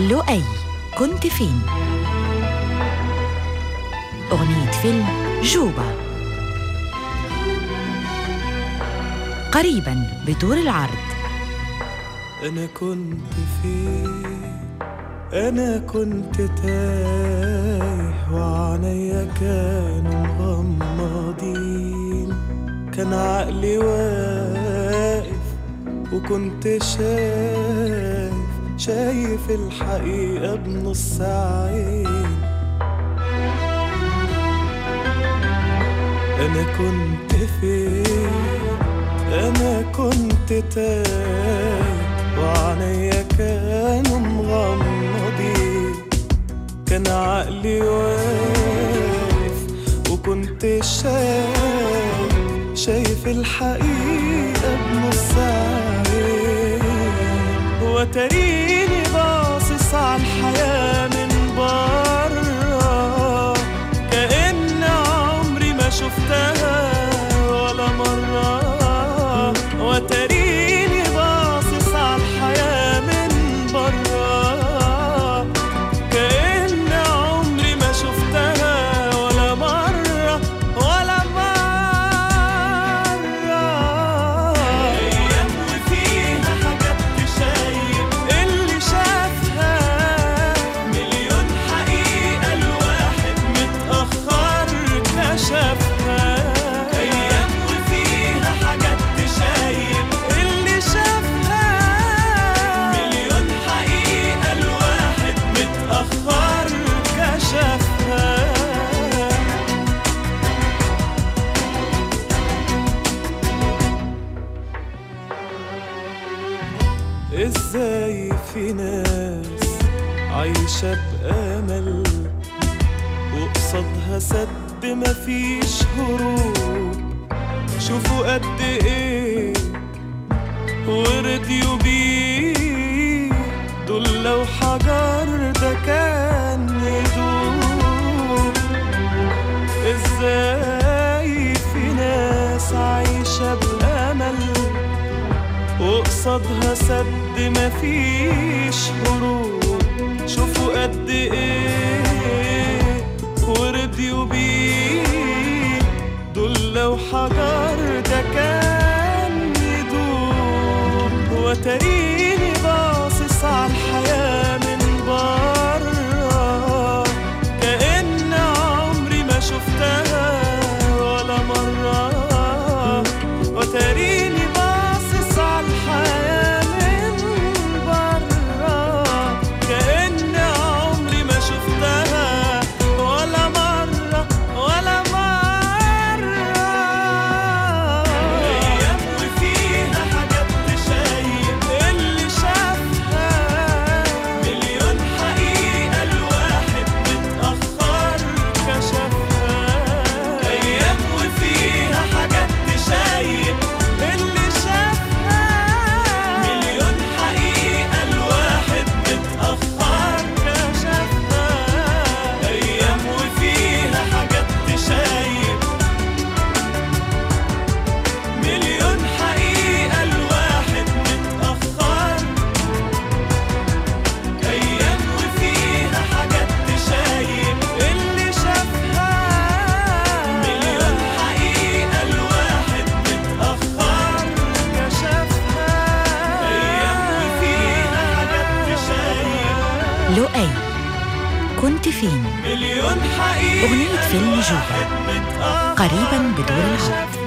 لؤي كنت فين أغنية فيلم جوبا قريبا بدور العرض أنا كنت فين أنا كنت تايه وعنيا كانوا مغمضين كان عقلي واقف وكنت شايف شايف الحقيقة بنص عين أنا كنت فين أنا كنت تايه وعنيا كانوا مغمضين كان عقلي واقف وكنت شايف شايف الحقيقة بنص عين وتريني باصص على الحياة من برا كأن عمري ما شفتها ولا مرة وتريني باصص على الحياة من برا كأن عمري ما شفتها ولا مرة ولا مرة أيام وفيها حاجات تشيب اللي شافها مليون حقيقة الواحد متأخر كشفها أيام وفيها حاجات تشيب اللي شافها مليون حقيقة الواحد متأخر كشفها ازاي في ناس عايشة بأمل وقصادها سد مفيش هروب شوفوا قد ايه ورضيوا بيه دول لو حجر ده كان يدوب ازاي في ناس عايشة بأمل وقصادها سد مفيش هروب شوفوا قد ايه ورضيوا بيه دول لو حجر ده كان يدوب وتريني باصص على الحياة من برا كأن عمري ما شفتها ولا مرة وتريني باصص على الحياة من برا كأن عمري ما شفتها ولا مرة ولا مرة أيام وفيها حاجات تشيب اللي شافها مليون حقيقة الواحد متأخر كشفها أيام وفيها حاجات تشيب اللي شافها مليون حقيقة الواحد متأخر كشفها أيام وفيها حاجات تشيب مليون حقيقة الواحد متأخر أيام وفيها حاجات تشيب اللي شافها مليون حقيقة الواحد متأخر كشفها أيام وفيها حاجات تشيب لؤي كنت فين مليون حقيقة أغنية فيلم جوبا الواحد متأخر قريبا بدور العرض كشفها